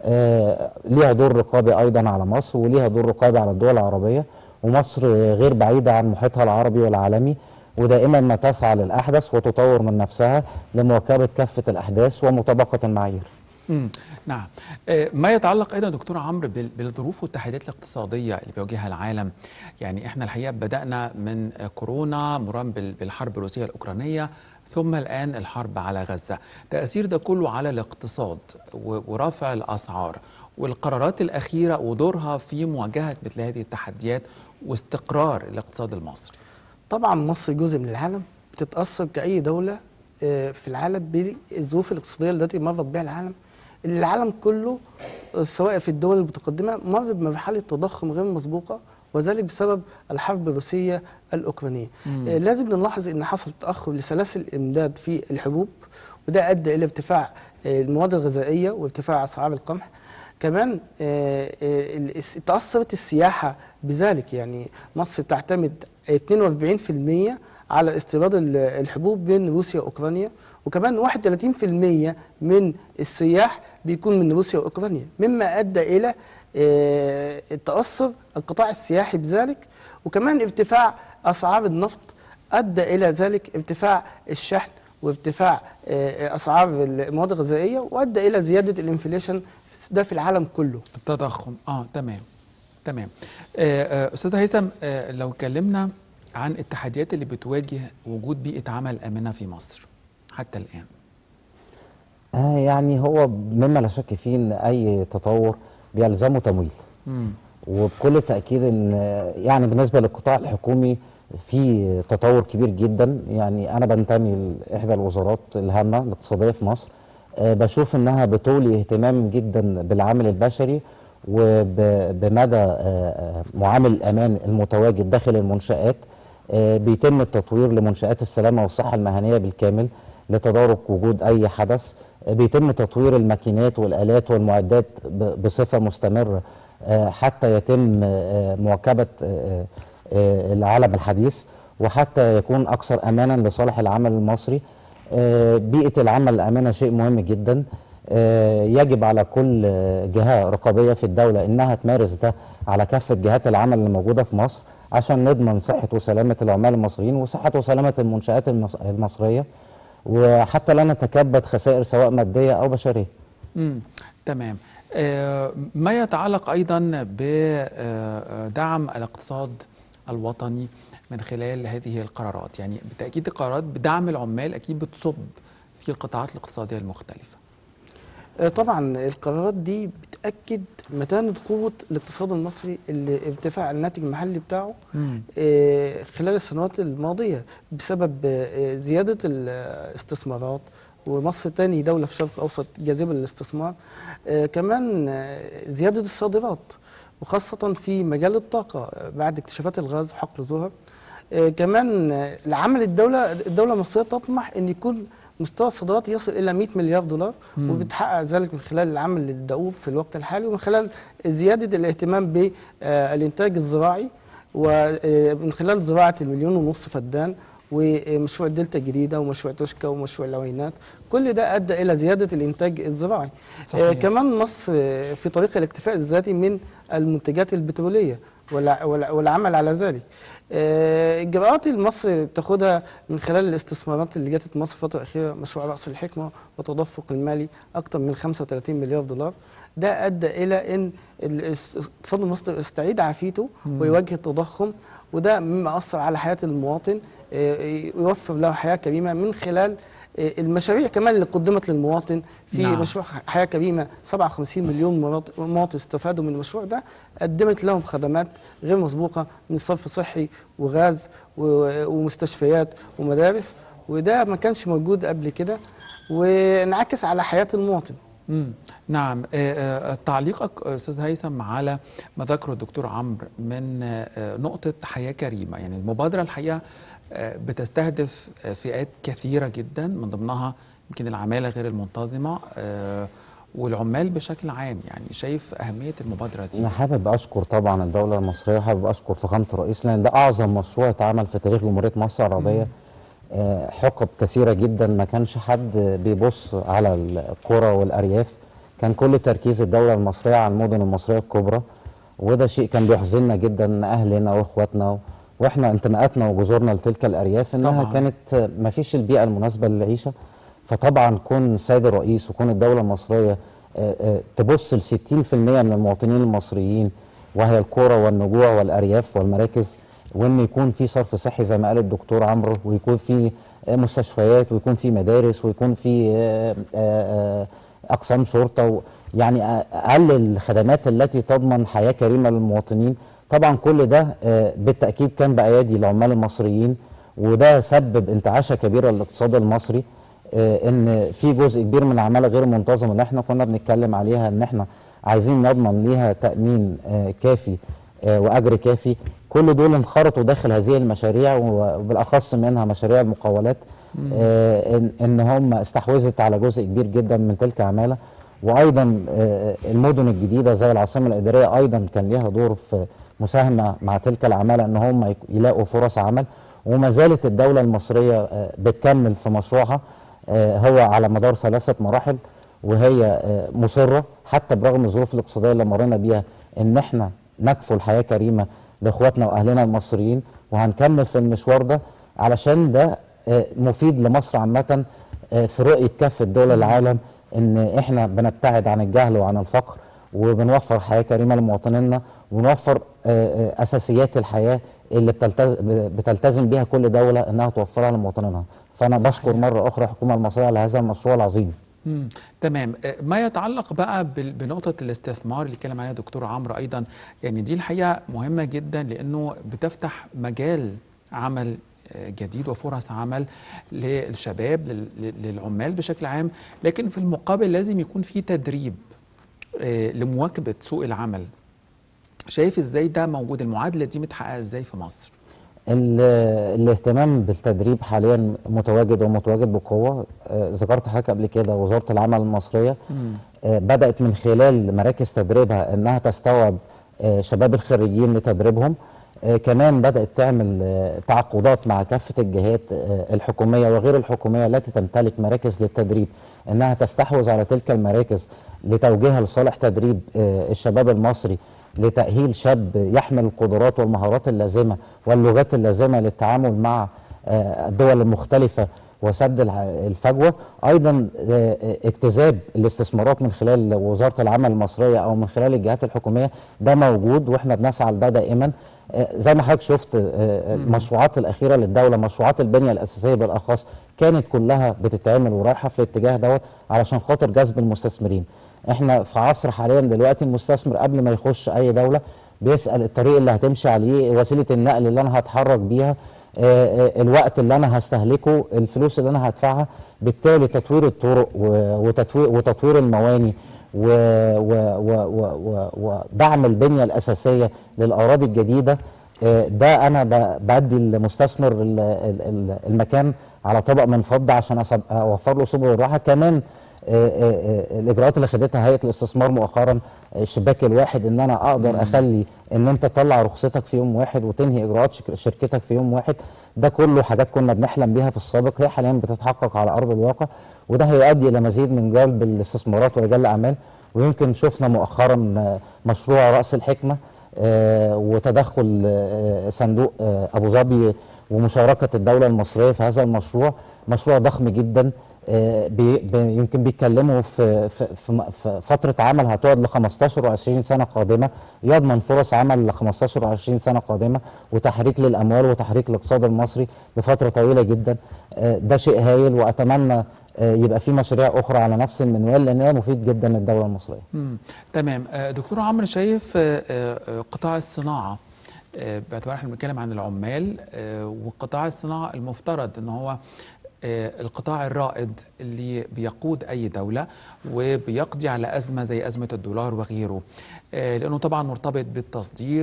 آه، ليها دور رقابي ايضا على مصر وليها دور رقابي على الدول العربيه ومصر آه، غير بعيده عن محيطها العربي والعالمي ودائما ما تسعى للاحدث وتطور من نفسها لمواكبه كافه الاحداث ومطابقه المعايير مم. نعم آه، ما يتعلق ايضا دكتور عمرو بال- بالظروف والتحديات الاقتصاديه اللي بيواجهها العالم يعني احنا الحقيقه بدانا من آه، كورونا مرام بال- بالحرب الروسيه الاوكرانيه ثم الان الحرب على غزه تاثير ده كله على الاقتصاد و- ورفع الاسعار والقرارات الاخيره ودورها في مواجهه مثل هذه التحديات واستقرار الاقتصاد المصري طبعا مصر جزء من العالم بتتاثر كاي دوله آه، في العالم بالظروف الاقتصاديه التي مرت بها العالم العالم كله آه، سواء في الدول المتقدمه مر بمرحله تضخم غير مسبوقه وذلك بسبب الحرب الروسيه الاوكرانيه آه، لازم نلاحظ ان حصل تاخر لسلاسل الامداد في الحبوب وده ادى الى ارتفاع آه، المواد الغذائيه وارتفاع اسعار القمح كمان آه، آه، ال- تأثرت السياحة بذلك يعني مصر بتعتمد 42% على استيراد ال- الحبوب من روسيا وأوكرانيا وكمان 31% من السياح بيكون من روسيا وأوكرانيا مما أدى إلى آه، تأثر القطاع السياحي بذلك وكمان ارتفاع أسعار النفط أدى إلى ذلك ارتفاع الشحن وارتفاع آه، أسعار المواد الغذائية وأدى إلى زيادة الانفليشن ده في العالم كله التضخم اه تمام تمام آه، آه، استاذ هيثم آه، لو اتكلمنا عن التحديات اللي بتواجه وجود بيئه عمل امنه في مصر حتى الان آه يعني هو مما لا شك فيه ان اي تطور بيلزمه تمويل مم. وبكل تاكيد ان يعني بالنسبه للقطاع الحكومي في تطور كبير جدا يعني انا بنتمي لاحدى الوزارات الهامه الاقتصاديه في مصر آه، بشوف انها بتولي اهتمام جدا بالعامل البشري وبمدى معامل الامان المتواجد داخل المنشات آه، بيتم التطوير لمنشات السلامه والصحه المهنيه بالكامل لتدارك وجود اي حدث آه، بيتم تطوير الماكينات والالات والمعدات ب- بصفه مستمره آه، حتى يتم آه، مواكبه آه، آه، العالم الحديث وحتى يكون اكثر امانا لصالح العمل المصري آه، بيئه العمل الامنه شيء مهم جدا آه، يجب على كل آه، جهه رقابيه في الدوله انها تمارس ده على كافه جهات العمل اللي موجوده في مصر عشان نضمن صحه وسلامه العمال المصريين وصحه وسلامه المنشات المص- المصريه وحتى لا نتكبد خسائر سواء ماديه او بشريه. مم. تمام آه، ما يتعلق أيضا بدعم الاقتصاد الوطني من خلال هذه القرارات يعني بالتأكيد القرارات بدعم العمال أكيد بتصب في القطاعات الاقتصادية المختلفة آه، طبعا القرارات دي بتأكد متانة قوة الاقتصاد المصري اللي ارتفاع الناتج المحلي بتاعه مم. آه، خلال السنوات الماضية بسبب آه، زيادة الاستثمارات ومصر تاني دولة في الشرق الأوسط جاذبة للاستثمار آه، كمان آه، زيادة الصادرات وخاصة في مجال الطاقة آه، بعد اكتشافات الغاز وحقل زهر آه، كمان آه، العمل الدولة الدولة المصرية تطمح أن يكون مستوى الصادرات يصل إلى 100 مليار دولار مم. وبتحقق ذلك من خلال العمل الدؤوب في الوقت الحالي ومن خلال زيادة الاهتمام بالإنتاج الزراعي ومن خلال زراعة المليون ونص فدان ومشروع دلتا جديدة ومشروع توشكا ومشروع العوينات كل ده أدى إلى زيادة الإنتاج الزراعي صحيح. آه، كمان مصر آه، في طريق الاكتفاء الذاتي من المنتجات البترولية والع- والع- والعمل على ذلك آه، الجرأات اللي مصر بتاخدها من خلال الاستثمارات اللي جت مصر الفترة الأخيرة مشروع رأس الحكمة والتدفق المالي أكثر من 35 مليار دولار ده أدى إلى أن الاقتصاد المصري استعيد عافيته ويواجه التضخم وده مما أثر على حياة المواطن آه، يوفر له حياة كريمة من خلال آه، المشاريع كمان اللي قدمت للمواطن في نعم. نعم. مشروع حياة كريمة 57 مليون مواط- مواطن استفادوا من المشروع ده قدمت لهم خدمات غير مسبوقة من صرف صحي وغاز و- ومستشفيات ومدارس وده ما كانش موجود قبل كده وانعكس على حياة المواطن مم. نعم آه، آه، تعليقك أستاذ هيثم على ما ذكره الدكتور عمرو من آه، نقطة حياة كريمة يعني المبادرة الحقيقة آه، بتستهدف آه، فئات كثيرة جدا من ضمنها يمكن العمالة غير المنتظمة آه، والعمال بشكل عام يعني شايف أهمية المبادرة دي انا حابب اشكر طبعا الدوله المصريه وحابب اشكر فخامه الرئيس لان ده اعظم مشروع اتعمل في تاريخ جمهوريه مصر العربيه آه، حقب كثيره جدا ما كانش حد بيبص على القرى والارياف كان كل تركيز الدوله المصريه على المدن المصريه الكبرى وده شيء كان بيحزننا جدا ان اهلنا واخواتنا واحنا انتماءاتنا وجذورنا لتلك الارياف انها طبعاً. كانت ما فيش البيئه المناسبه للعيشه فطبعا كون السيد الرئيس وكون الدوله المصريه آه، آه، تبص ل 60% من المواطنين المصريين وهي القرى والنجوع والارياف والمراكز وان يكون في صرف صحي زي ما قال الدكتور عمرو ويكون في آه، مستشفيات ويكون في مدارس ويكون في آه، آه، آه، اقسام شرطه و- يعني اقل الخدمات التي تضمن حياه كريمه للمواطنين طبعا كل ده آه، بالتاكيد كان بايادي العمال المصريين وده سبب انتعاشه كبيره للاقتصاد المصري آه، ان في جزء كبير من العماله غير منتظمه اللي احنا كنا بنتكلم عليها ان احنا عايزين نضمن ليها تامين آه، كافي آه، واجر كافي كل دول انخرطوا داخل هذه المشاريع وبالاخص منها مشاريع المقاولات آه، ان ان هم استحوذت على جزء كبير جدا من تلك العماله وايضا آه، المدن الجديده زي العاصمه الاداريه ايضا كان ليها دور في مساهمه مع تلك العماله ان هم يك- يلاقوا فرص عمل وما زالت الدوله المصريه آه، بتكمل في مشروعها آه، هو على مدار ثلاثه مراحل وهي آه، مصره حتى برغم الظروف الاقتصاديه اللي مرينا بيها ان احنا نكفل حياه كريمه لاخواتنا واهلنا المصريين وهنكمل في المشوار ده علشان ده آه، مفيد لمصر عامه آه، في رؤيه كافه دول العالم ان احنا بنبتعد عن الجهل وعن الفقر وبنوفر حياه كريمه لمواطنينا ونوفر آه، آه، اساسيات الحياه اللي بتلتز- بتلتزم بها كل دوله انها توفرها لمواطنينها فانا صحيح. بشكر مره اخرى الحكومه المصريه على هذا المشروع العظيم مم. تمام آه، ما يتعلق بقى بال- بنقطة الاستثمار اللي اتكلم عليها دكتور عمرو أيضا يعني دي الحقيقة مهمة جدا لأنه بتفتح مجال عمل آه، جديد وفرص عمل للشباب لل- لل- للعمال بشكل عام لكن في المقابل لازم يكون في تدريب آه، لمواكبة سوق العمل شايف ازاي ده موجود المعادلة دي متحققة ازاي في مصر ال- الاهتمام بالتدريب حاليا متواجد ومتواجد بقوه آه، ذكرت حضرتك قبل كده وزاره العمل المصريه آه، بدات من خلال مراكز تدريبها انها تستوعب آه، شباب الخريجين لتدريبهم آه، كمان بدات تعمل آه، تعاقدات مع كافه الجهات آه، الحكوميه وغير الحكوميه التي تمتلك مراكز للتدريب انها تستحوذ على تلك المراكز لتوجيهها لصالح تدريب آه، الشباب المصري لتأهيل شاب يحمل القدرات والمهارات اللازمة واللغات اللازمة للتعامل مع آه، الدول المختلفة وسد الع- الفجوة أيضا آه، آه، اجتذاب الاستثمارات من خلال وزارة العمل المصرية أو من خلال الجهات الحكومية ده موجود وإحنا بنسعى لده دائما آه، زي ما حضرتك شفت آه، آه، المشروعات الأخيرة للدولة مشروعات البنية الأساسية بالأخص كانت كلها بتتعمل ورايحة في الاتجاه دوت علشان خاطر جذب المستثمرين احنا في عصر حاليا دلوقتي المستثمر قبل ما يخش اي دوله بيسال الطريق اللي هتمشي عليه وسيله النقل اللي انا هتحرك بيها آه، آه، الوقت اللي انا هستهلكه الفلوس اللي انا هدفعها بالتالي تطوير الطرق و- وتطوير وتطوير المواني و- و- و- و- و- ودعم البنيه الاساسيه للاراضي الجديده آه، ده انا ب- بدي المستثمر ال- ال- ال- المكان على طبق من فضه عشان أسب- اوفر له سبل الراحه كمان آه، آه، آه، الاجراءات اللي خدتها هيئه الاستثمار مؤخرا آه، الشباك الواحد ان انا اقدر اخلي ان انت تطلع رخصتك في يوم واحد وتنهي اجراءات شك- شركتك في يوم واحد ده كله حاجات كنا بنحلم بيها في السابق هي حاليا بتتحقق على ارض الواقع وده هيؤدي الى مزيد من جلب الاستثمارات ورجال الاعمال ويمكن شفنا مؤخرا آه، مشروع راس الحكمه آه، وتدخل آه، صندوق آه، ابو ظبي ومشاركه الدوله المصريه في هذا المشروع مشروع ضخم جدا آه، بي بي يمكن بيتكلموا في, في, في, م- في فتره عمل هتقعد ل 15 و20 سنه قادمه يضمن فرص عمل ل 15 و20 سنه قادمه وتحريك للاموال وتحريك الاقتصاد المصري لفتره طويله جدا آه، ده شيء هايل واتمنى آه، يبقى في مشاريع اخرى على نفس المنوال لان هي مفيد جدا للدوله المصريه مم. تمام آه، دكتور عمرو شايف آه، آه، قطاع الصناعة آه، باعتبار احنا بنتكلم عن العمال آه، وقطاع الصناعة المفترض ان هو آه، القطاع الرائد اللي بيقود اي دولة وبيقضي على ازمة زي ازمة الدولار وغيره آه، لانه طبعا مرتبط بالتصدير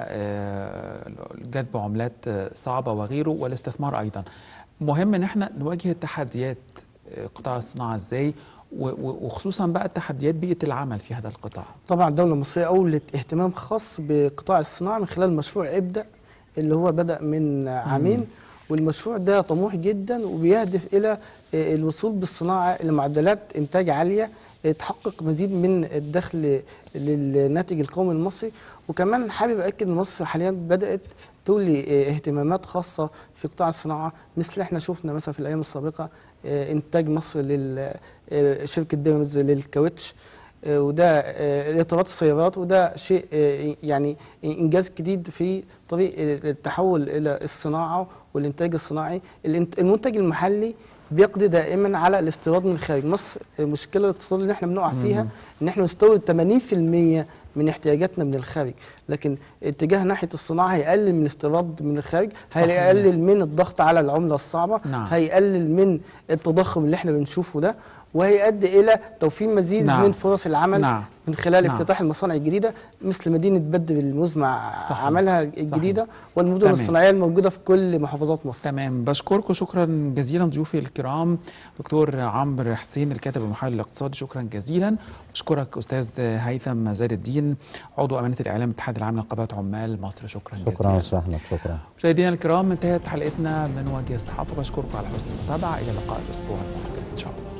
وجذب عملات آه، صعبة وغيره والاستثمار ايضا مهم ان احنا نواجه التحديات آه، قطاع الصناعة ازاي و- و- وخصوصا بقى التحديات بيئة العمل في هذا القطاع طبعا الدولة المصرية أولت اهتمام خاص بقطاع الصناعة من خلال مشروع ابدأ اللي هو بدأ من عامين والمشروع ده طموح جدا وبيهدف إلى آه، الوصول بالصناعة لمعدلات إنتاج عالية آه، تحقق مزيد من الدخل للناتج القومي المصري وكمان حابب أكد إن مصر حاليا بدأت تولي آه، اهتمامات خاصة في قطاع الصناعة مثل احنا شفنا مثلا في الأيام السابقة آه، إنتاج مصر لشركة بيراميدز للكاوتش آه، وده آه، اطارات السيارات وده شيء آه، يعني انجاز جديد في طريق التحول الى الصناعه والانتاج الصناعي الانت- المنتج المحلي بيقضي دائما على الاستيراد من الخارج مصر المشكله الاقتصاديه اللي احنا بنقع فيها ان احنا نستورد 80% من احتياجاتنا من الخارج لكن اتجاه ناحيه الصناعه هيقلل من الاستيراد من الخارج صحيح. هيقلل من الضغط على العمله الصعبه نعم. هيقلل من التضخم اللي احنا بنشوفه ده وهيؤدي الى توفير مزيد نعم. من فرص العمل نعم. من خلال نعم. افتتاح المصانع الجديده مثل مدينه بدر المزمع صحيح. عملها الجديده صحيح. والمدن تمام. الصناعيه الموجوده في كل محافظات مصر تمام بشكركم شكرا جزيلا ضيوفي الكرام دكتور عمرو حسين الكاتب المحلل الاقتصادي شكرا جزيلا بشكرك استاذ هيثم زاد الدين عضو امانه الاعلام الاتحاد العام لنقابات عمال مصر شكرا, شكرا جزيلا استاذ احمد شكرا مشاهدينا الكرام انتهت حلقتنا من وجه الصحافه بشكركم على حسن المتابعه الى اللقاء الاسبوع المقبل ان شاء الله